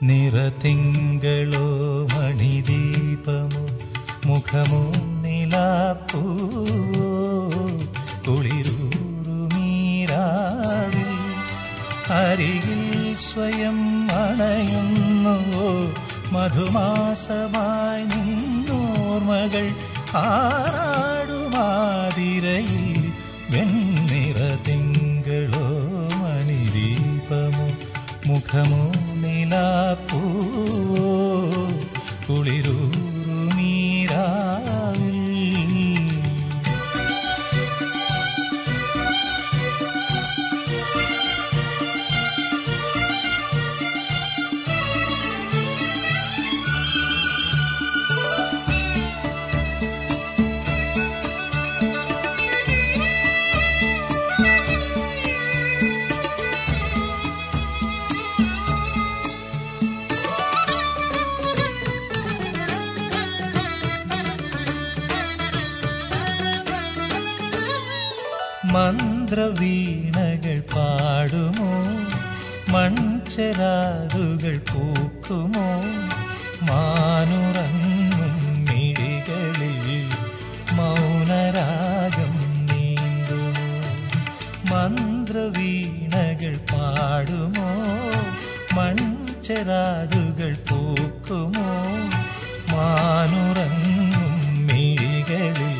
നിറതിങ്കളോ മണിദീപമോ മുഖമോ നിലാപ്പൂവോ കുളിരൂറുമീരാവിൽ അരികിൽ സ്വയം അണയുന്നുവോ മധുമാസമായി നിന്നോർമകൾ ആറാടുമാതിരയിൽ വെണ്ണിറതിങ്കളോ മണിദീപമോ മുഖമോ നിലാപ്പൂവോ കുളിരൂറുമീരാവിൽ മന്ത്രവീണകൾ പാടുമോ മൺചെരാതുകൾ പൂക്കുമോ മാനുറങ്ങും മിഴികളിൽ മൗനരാഗം നീന്തുമോ മന്ത്രവീണകൾ പാടുമോ മൺചെരാതുകൾ പൂക്കുമോ മാനുറങ്ങും മിഴികളിൽ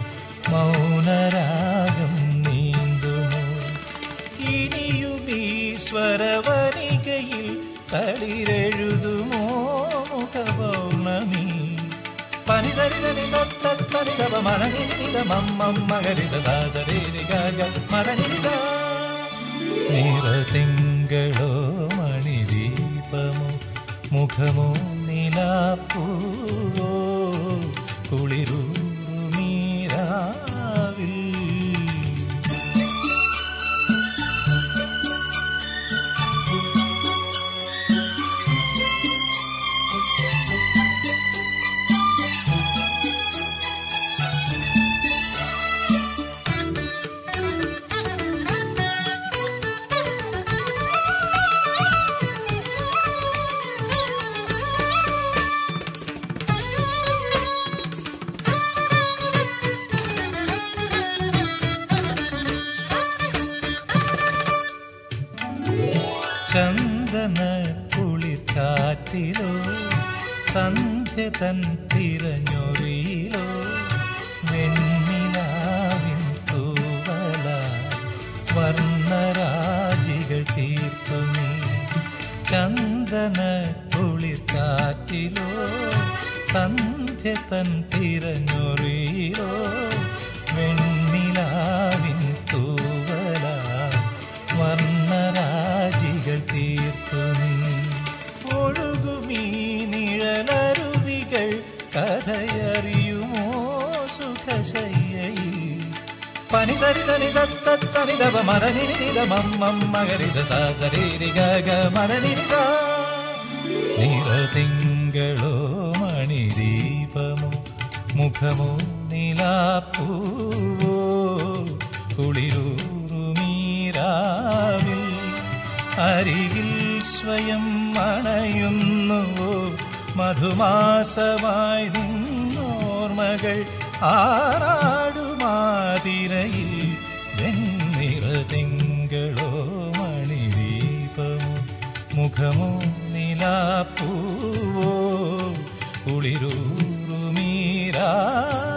മൗനരാഗം നീന്തുമോ ഇനിയും ഈശ്വരവനികയിൽ തളിരെഴുതുമോ മുഖപൗർണമി പനിതരിതനി സരിതവ മനനിരിത മമ്മം മകരിത സാസരീരി ഗഗ മരനിരിത നിറതിങ്കളോ മണിദീപമോ മുഖമോ നിലാപ്പൂവോ കുളിരൂറുമീരാവിൽ ചന്ദന കുളിർക്കാറ്റിലോ സന്ധ്യ തൻ തിരഞ്ഞൊറിയിലോ വെണ്ണിലാവിൻ തൂവല വർണ്ണരാജികൾ തീർത്തു നീ ചന്ദന കുളിർക്കാറ്റിലോ സന്ധ്യ തൻ തിരഞ്ഞൊറിയിലോ വെണ്ണിലാവിൻ തൂവല വർണ്ണരാജികൾ തീർത്തു നീ ഒഴുകുമീ നിഴലരുവികൾ കഥയറിയുമോ സുഖശയ്യയിൽ പനിസരിതനി സനിതവ മരനിരിത മമ്മം മകരിത സരീരി ഗഗ മരനിരിത നിറതിങ്കളോ മണിദീപമോ മുഖമോ നിലാപ്പൂവോ കുളിരൂറുമീരാവിൽ അരികിൽ സ്വയം അണയുന്നുവോ മധുമാസമായി നിന്നോർമകൾ ആറാടുമാതിരയിൽ വെണ്ണിറതിങ്കളോ മണിദീപമോ മുഖമോ നിലാപ്പൂവോ കുളിരൂറുമീരാ